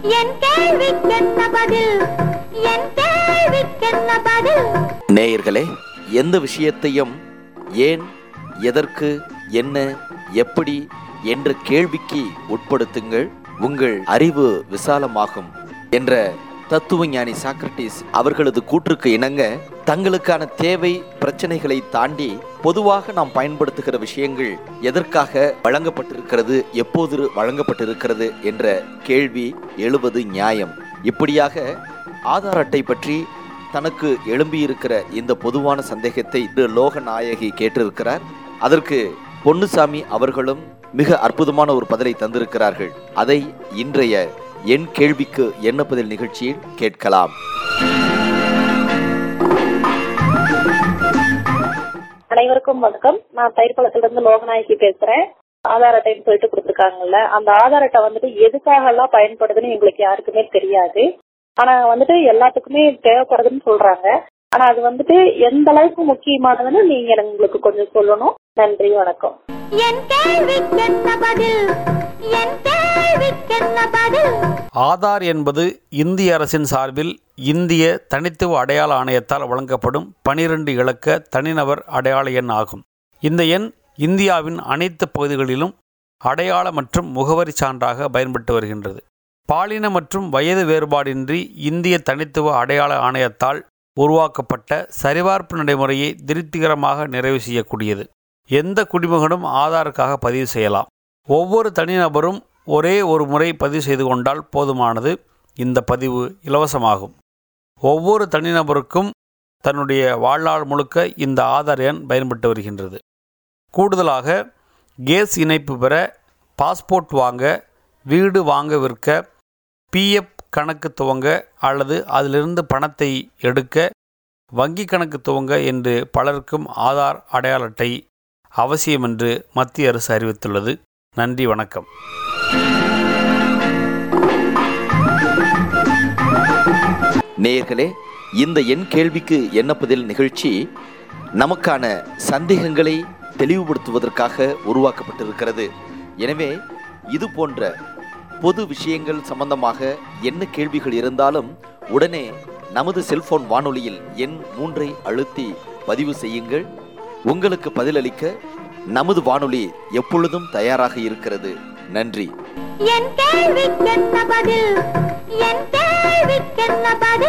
என் கேள்விக்கென்ன பதில் என் கேள்விக்கென்ன பதில் நேயர்களே எந்த விஷயத்தையும் ஏன் எதற்கு என்ன எப்படி என்ற கேள்விக்கு உட்படுத்துங்கள் உங்கள் அறிவு விசாலமாகும் என்ற தத்துவ ஞானி சாக்ரட்டிஸ் அவர்களது கூற்றுக்கு இணங்க தங்களுக்கான தேவை பிரச்சனைகளை தாண்டி பொதுவாக நாம் பயன்படுத்துகிற விஷயங்கள் எதற்காக வழங்கப்பட்டிருக்கிறது எப்போது வழங்கப்பட்டிருக்கிறது என்ற கேள்வி எழுவது நியாயம் இப்படியாக ஆதார் அட்டை பற்றி தனக்கு எழும்பியிருக்கிற இந்த பொதுவான சந்தேகத்தை திரு லோகநாயகி கேட்டிருக்கிறார் அதற்கு பொன்னுசாமி அவர்களும் மிக அற்புதமான ஒரு பதிலை தந்திருக்கிறார்கள் அதை இன்றைய என் கேள்விக்கு என்ன பதில் நிகழ்ச்சியில் கேட்கலாம் அனைவருக்கும் வணக்கம் நான் தயிர்குளத்துல இருந்து லோகநாயகி பேசுறேன் ஆதார் அட்டைன்னு சொல்லிட்டு கொடுத்துருக்காங்கல்ல அந்த ஆதார் அட்டை வந்துட்டு எதுக்காக எல்லாம் பயன்படுதுன்னு எங்களுக்கு யாருக்குமே தெரியாது ஆனா வந்துட்டு எல்லாத்துக்குமே தேவைப்படுதுன்னு சொல்றாங்க ஆனா அது வந்துட்டு எந்த அளவுக்கு முக்கியமானதுன்னு நீங்க எனக்கு உங்களுக்கு கொஞ்சம் சொல்லணும் நன்றி வணக்கம் என் கேள்விக்கென்ன பதில் என் கேள்விக்கென்ன பதில் ஆதார் என்பது இந்திய அரசின் சார்பில் இந்திய தனித்துவ அடையாள ஆணையத்தால் வழங்கப்படும் பனிரெண்டு இலக்க தனிநபர் அடையாள எண் ஆகும் இந்த எண் இந்தியாவின் அனைத்து பகுதிகளிலும் அடையாள மற்றும் முகவரி சான்றாக பயன்பட்டு வருகின்றது பாலின மற்றும் வயது வேறுபாடின்றி இந்திய தனித்துவ அடையாள ஆணையத்தால் உருவாக்கப்பட்ட சரிபார்ப்பு நடைமுறையை திருப்திகரமாக நிறைவு செய்யக்கூடியது எந்த குடிமகனும் ஆதாருக்காக பதிவு செய்யலாம் ஒவ்வொரு தனிநபரும் ஒரே ஒரு முறை பதிவு செய்து கொண்டால் போதுமானது இந்த பதிவு இலவசமாகும் ஒவ்வொரு தனிநபருக்கும் தன்னுடைய வாழ்நாள் முழுக்க இந்த ஆதார் எண் பயன்பட்டு வருகின்றது கூடுதலாக கேஸ் இணைப்பு பெற பாஸ்போர்ட் வாங்க வீடு வாங்க விற்க பிஎஃப் கணக்கு துவங்க அல்லது அதிலிருந்து பணத்தை எடுக்க வங்கி கணக்கு துவங்க என்று பலருக்கும் ஆதார் அடையாள அட்டை அவசியம் என்று மத்திய அரசு அறிவித்துள்ளது நன்றி வணக்கம் நேயர்களே இந்த என் கேள்விக்கு என்ன பதில் நிகழ்ச்சி நமக்கான சந்தேகங்களை தெளிவுபடுத்துவதற்காக உருவாக்கப்பட்டிருக்கிறது எனவே இது போன்ற பொது விஷயங்கள் சம்பந்தமாக என்ன கேள்விகள் இருந்தாலும் உடனே நமது செல்போன் வானொலியில் எண் மூன்றை அழுத்தி பதிவு செய்யுங்கள் உங்களுக்கு பதிலளிக்க நமது வானொலி எப்பொழுதும் தயாராக இருக்கிறது நன்றி என் கேள்விக்கென்ன பதில் என் கேள்விக்கென்ன பதில்